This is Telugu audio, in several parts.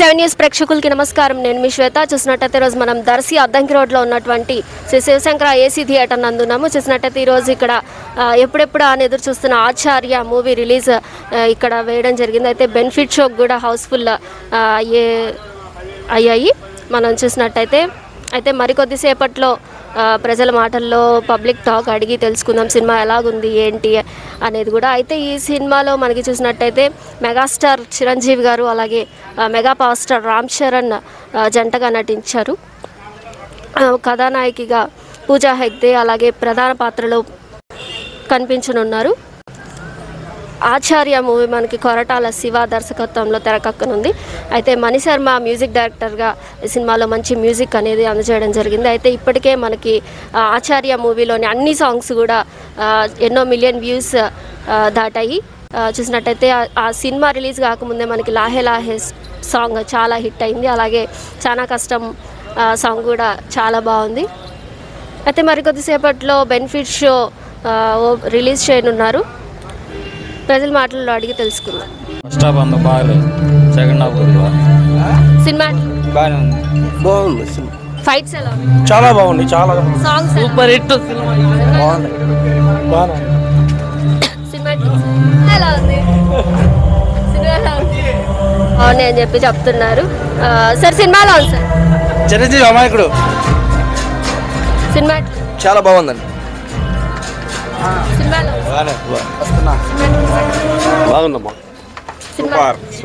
సెవెన్ న్యూస్ ప్రేక్షకులకి నమస్కారం నేను మీ శ్వేత చూసినట్టయితే ఈరోజు మనం దర్శి అద్దంకి రోడ్లో ఉన్నటువంటి శ్రీ శివశంకర ఏసీ థియేటర్ నందున్నాము చూసినట్టయితే ఈరోజు ఇక్కడ ఆ, ఎప్పుడెప్పుడు అని ఎదురు చూస్తున్న ఆచార్య మూవీ రిలీజ్ ఆ, ఇక్కడ వేయడం జరిగింది అయితే బెనిఫిట్ షోకి కూడా హౌస్ఫుల్ అయ్యే అయ్యాయి మనం చూసినట్టయితే అయితే మరికొద్దిసేపట్లో ఆ, ప్రజల మాటల్లో పబ్లిక్ టాక్ అడిగి తెలుసుకుందాం సినిమా ఎలాగుంది ఏంటి అనేది కూడా అయితే ఈ సినిమాలో మనకి చూసినట్టయితే మెగాస్టార్ చిరంజీవి గారు అలాగే ఆ, mega power star Ram Charan ఆ, జంటగా నటించారు ఆ, కథానాయకిగా పూజా హెగ్దే అలాగే ప్రధాన పాత్రలో కనిపించనున్నారు ఆచార్య మూవీ మనకి కొరటాల శివ దర్శకత్వంలో తెరకెక్కనుంది అయితే మణి శర్మ మ్యూజిక్ డైరెక్టర్గా ఈ సినిమాలో మంచి మ్యూజిక్ అనేది అందజేయడం జరిగింది అయితే ఇప్పటికే మనకి ఆ, ఆచార్య మూవీలోని అన్ని సాంగ్స్ కూడా ఆ, ఎన్నో మిలియన్ వ్యూస్ ఆ, దాటాయి ఆ, చూసినట్టయితే ఆ- ఆ సినిమా రిలీజ్ కాకముందే మనకి లాహే లాహే సాంగ్ చాలా హిట్ అయింది అలాగే చాలా కష్టం ఆ, సాంగ్ కూడా చాలా బాగుంది అయితే మరికొద్దిసేపట్లో బెనిఫిట్ షో ఆ, ఓ- రిలీజ్ చేయనున్నారు ప్రజల మాటల్లో అడిగి తెలుసుకుందాం ఫస్ట్ హాఫ్ అంత బాగలేదు సెకండ్ హాఫ్ కొద్దిగా సినిమా బాగానే ఉంది బాగుంది సినిమా ఫైట్స్ ఎలా ఉన్నాయి? చాలా బాగుంది చాలా సాంగ్స్ ఎలా సూపర్ హిట్ సినిమా బాగుంది బాగుంది సినిమా ఎలా ఉంది సినిమా ఎలా ఉంది అవునే అని చెప్పి చెప్తున్నారు ఆ, సార్ సినిమా ఎలా ఉంది సార్ చిరంజీవి అమాయకుడు సినిమా చాలా బాగుందండి సినిమా ఎలా ఉంది? బాగుందమ్మా సినిమా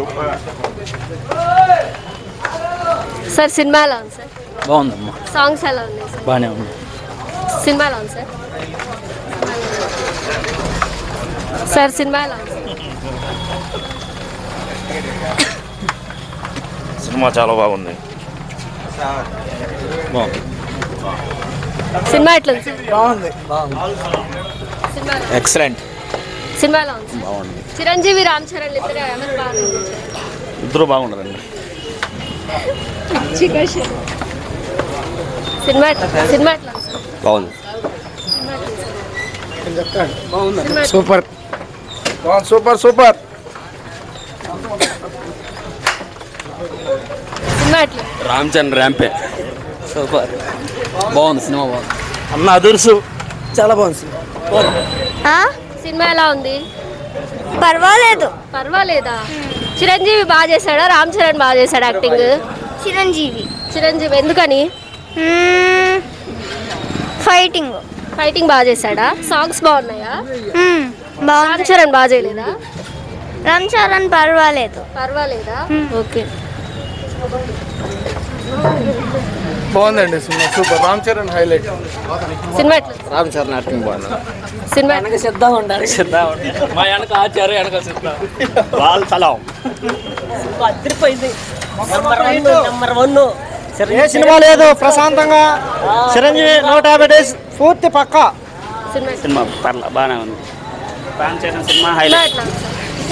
సార్ సినిమా ఎలా ఉంది సార్ బాగుందమ్మా సాంగ్స్ ఎలా ఉన్నాయి సార్ బాగానే ఉంది సినిమా ఎలా ఉంది సార్ సార్ సినిమా ఎలా ఉంది సార్? సినిమా చాలా బాగుంది బాగుంది సినిమా ఎట్లా ఉంది సార్ బాగుంది సినిమా ఎలా ఉంది? ఎక్సలెంట్ సినిమా ఎలా ఉంది సార్? బాగుంది చిరంజీవి రామ్ చరణ్ ఇద్దరు ఎవరు బాగా నటించారు? ఇద్దరు బాగుండదండి సినిమా ఎట్లా సినిమా ఎట్లా ఉంది సార్? బాగుంది సినిమా ఎట్లా- సూపర్ సూపర్ సూపర్ సినిమా ఎట్లా రామ్ చంద్ర ర్యాంపే సూపర్ బాగుంది సినిమా బాగుంది అన్న అదుర్సు చాలా బాగుంది ఆ? సినిమా ఎలా ఉంది పర్వాలేదు పర్వాలేదా చిరంజీవి బాగా చేశాడా రామ్ చరణ్ బాగా చేశాడు యాక్టింగ్ చిరంజీవి చిరంజీవి ఎందుకని మ్మ్. ఫైటింగ్ ఫైటింగ్ బాగా చేశాడా సాంగ్స్ బాగున్నాయా మ్మ్. రామ్ బాగుంది చరణ్ బాగా చేయలేదా రామ్ చరణ్ పర్వాలేదు పర్వాలేదా ఓకే బాగుందండి cinema super Ram Charan highlight cinema ఎట్లా రామ్ చరణ్ యాక్టింగ్ బాగుంది సినిమా సిద్ధా ఉండాలి సిద్ధా ఉండాలి మా వెనక ఆచార్య వెనక సిద్ధా వాళ్ళు సలాం ఏ సినిమా లేదు ప్రశాంతంగా చిరంజీవి నూట యాభై డేస్ పూర్తి పక్కా సినిమా ఎట్లా- సినిమా పర్ల బాగానే ఉంది Ram Charan cinema cinema highlight ఎట్లా ఉంది సార్?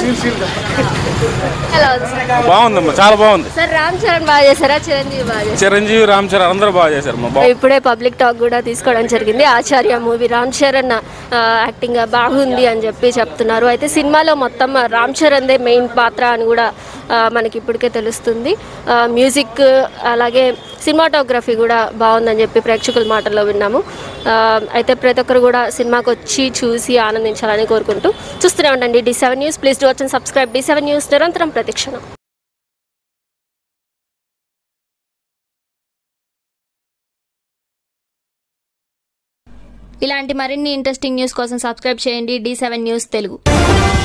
ఎలా ఉంది సార్? బాగుందమ్మా చాలా బాగుంది సార్ రామ్ చరణ్ బాగా చేశారా చిరంజీవి బాగా చేశారా చిరంజీవి రామ్ చరణ్ అందరూ బాగా చేశారు మా బాగు ఇప్పుడే పబ్లిక్ టాక్ కూడా తీసుకోవడం జరిగింది ఆచార్య మూవీ రామ్ చరణ్ ఆ, యాక్టింగ్ బాగుంది అని చెప్పి చెప్తున్నారు అయితే సినిమాలో మొత్తం రామ్ చరణ్దే మెయిన్ పాత్ర అని కూడా ఆ, మనకి ఇప్పటికే తెలుస్తుంది ఆ, మ్యూజిక్ అలాగే సినిమాటోగ్రఫీ కూడా బాగుందని చెప్పి ప్రేక్షకుల మాటల్లో విన్నాము ఆ, అయితే ప్రతి ఒక్కరు కూడా సినిమాకి వచ్చి చూసి ఆనందించాలని కోరుకుంటూ చూస్తూనే ఉండండి D seven news please do watch and subscribe D seven news నిరంతరం ప్రతిక్షణం ఇలాంటి మరిన్ని ఇంట్రెస్టింగ్ న్యూస్ కోసం సబ్స్క్రైబ్ చేయండి డి సెవెన్ న్యూస్ తెలుగు